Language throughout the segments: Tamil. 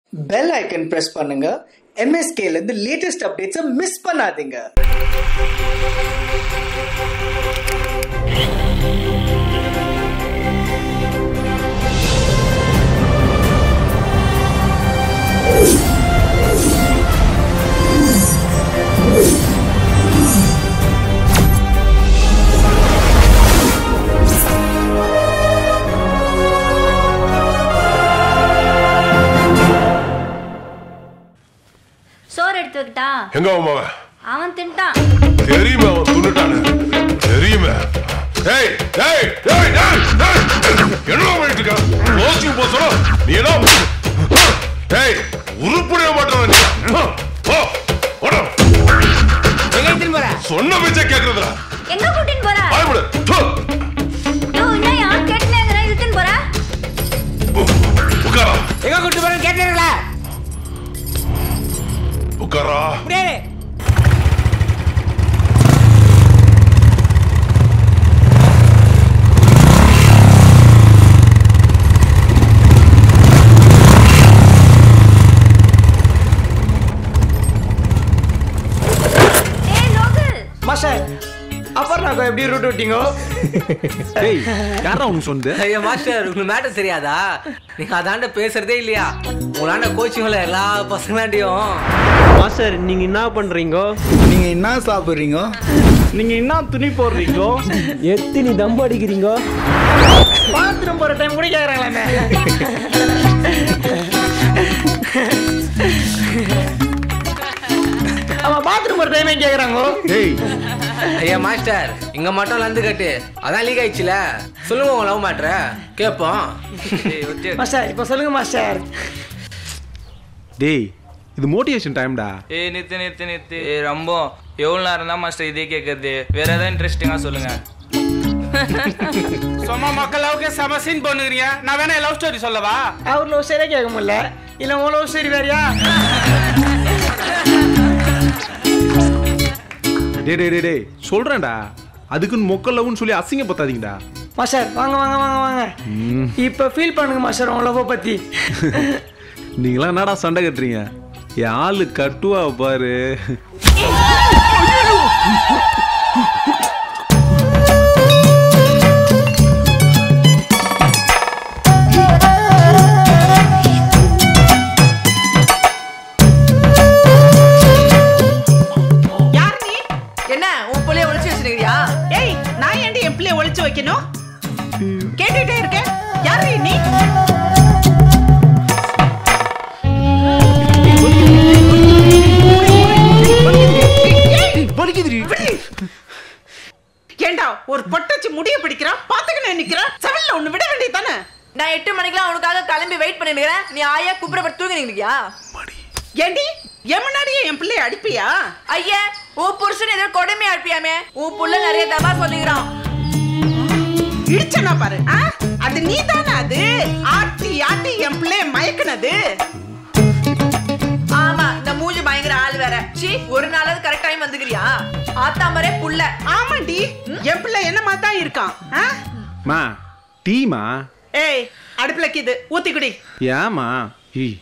பெல் ஐக்கன் பிரஸ் பண்ணுங்க MSK ல இருந்து லேட்டஸ்ட் அப்டேட்ஸை மிஸ் பண்ணாதீங்க சோறு எடுத்து வைக்கிட்டா எங்க அவன் மகன்? அவன் தின்ட்டான் தெரியுமே அவன் துண்ணுட்டானு தெரியுமே ஏய் ஏய் ஏய் ஏய் ஏய் என்ன பண்ணிட்டு இருக்க கோச்சிங் போ சொல்ல நீ என்ன ஏய் உருப்படிய மாட்டான் நீ போ ஓட சொன்ன பேச்ச கேக்குறதுடா எங்க கூட்டின்னு போற பயப்படு போ. யோ என்ன யார் கேட்டுனேங்கிற இழுத்துன்னு போற உட்காரா எங்க கூட்டு போறேன்னு கேட்டீங்களா உட்காரா அப்படியே ஏய் லோகு மாஸ்டர் அப்புறம் நான் எப்படி ரூட் விட்டீங்க டேய் யாரா உனக்கு சொன்னது ஐயா மாஸ்டர் உங்களுக்கு மேட்டர் தெரியாதா நீங்க அதாண்ட பேசுறதே இல்லையா உங்களாண்ட கோச்சிங்ல எல்லா பசங்களாண்டியும் மாஸ்டர் நீங்க என்ன பண்றீங்க நீங்க என்ன சாப்பிடுறீங்க நீங்க என்ன துணி போடுறீங்க எத்தனை தம் அடிக்கிறீங்க பாத்ரூம் போற டைம் கூட கேக்குறாங்களே அவன் பாத்ரூம் போற டைமே கேக்குறாங்க டேய் ஐயா மாஸ்டர் இங்க மட்டும் லந்து கட்டு அதான் லீக் ஆயிடுச்சுல சொல்லுங்க உங்க லவ் மேட்ர கேட்போம் மாஸ்டர் இப்போ சொல்லுங்க மாஸ்டர் டேய் இது மோட்டிவேஷன் டைம்டா ஏய் நித்து நித்து நித்து ஏய் ரொம்ப எவ்வளோ நேரம் தான் மாஸ்டர் இதே கேட்கறது வேற ஏதாவது இன்ட்ரெஸ்டிங்காக சொல்லுங்க சும்மா மக்கள் லவ்க்கு செம சீன் பண்ணுகிறீங்க நான் வேணா லவ் ஸ்டோரி சொல்லவா அவர் லவ் சரியா கேட்க முடியல இல்ல உன் லவ் சரி வேறயா டேய் டேய் டேய் டேய் சொல்றேன்டா அதுக்குன்னு மொக்க லவ்னு சொல்லி அசிங்கப்படுத்தாதீங்கடா மாஸ்டர் வாங்க வாங்க வாங்க வாங்க இப்போ ஃபீல் பண்ணுங்க மாஸ்டர் உன் லவ் பத்தி நீங்களாம் என்னடா சண்டை கட்டுறீங்க என் ஆளு கட்டுவா பாரு யார் நீ என்ன உன் பிள்ளைய ஒளிச்சு வச்சிருக்கியா ஏய் நான் ஏன்டி என் பிள்ளைய ஒளிச்சு வைக்கணும் கேட்டுட்டே இருக்கேன் யார் நீ ஏண்டா ஒரு பொட்டச்சு முடிய பிடிக்கிறான் பாத்துக்கிட்டு நிக்கிறான் செவல்ல ஒண்ணு விட வேண்டியது தானே நான் எட்டு மணிக்கெல்லாம் உனக்காக கிளம்பி வெயிட் பண்ணிருக்கிறேன் நீ ஆயா கூப்பிடப்பட்டு தூங்கி நிக்கிறியா ஏண்டி என் முன்னாடியே என் பிள்ளைய அடிப்பியா ஐயா உன் புருஷன் ஏதோ கொடுமையா இருப்பியாமே உன் புள்ள நிறைய தப்பா சொல்லிக்கிறான் இடிச்சனா பாரு ஆ? அது நீ தானே அது ஆட்டி ஆட்டி என் பிள்ளைய மயக்குனது ஆமா இந்த மூஞ்சி பயங்கர ஆள் வேற சீ ஒரு நாளாவது கரெக்ட் டைம் வந்துக்கிறியா ஆத்தாமரே புள்ள ஆமாண்டி என் பிள்ளை என்னமா தான் இருக்கான் ஆ? மா டீமா ஏய் அடுப்புல கிது ஊத்தி குடி ஏமா ஏய்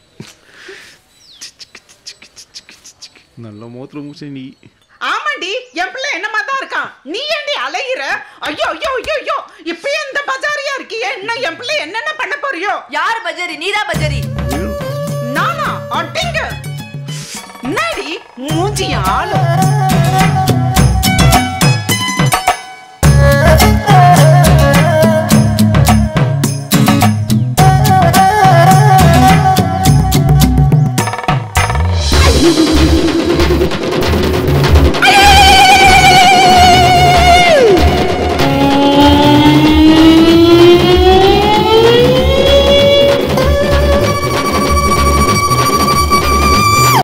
நல்ல மோத்திர மூச்சு நீ ஆமாண்டி என் பிள்ளை என்னமா தான் இருக்கான் நீ ஏண்டி அலையிற ஐயோ ஐயோ ஐயோ ஐயோ இப்பயே இந்த பஜாரியா இருக்கியே இன்னும் என் பிள்ளை என்னென்ன பண்ண போறியோ யார் பஜாரி நீதான் பஜாரி நானா அட்டிங்க என்னடி மூஞ்சி ஆளும்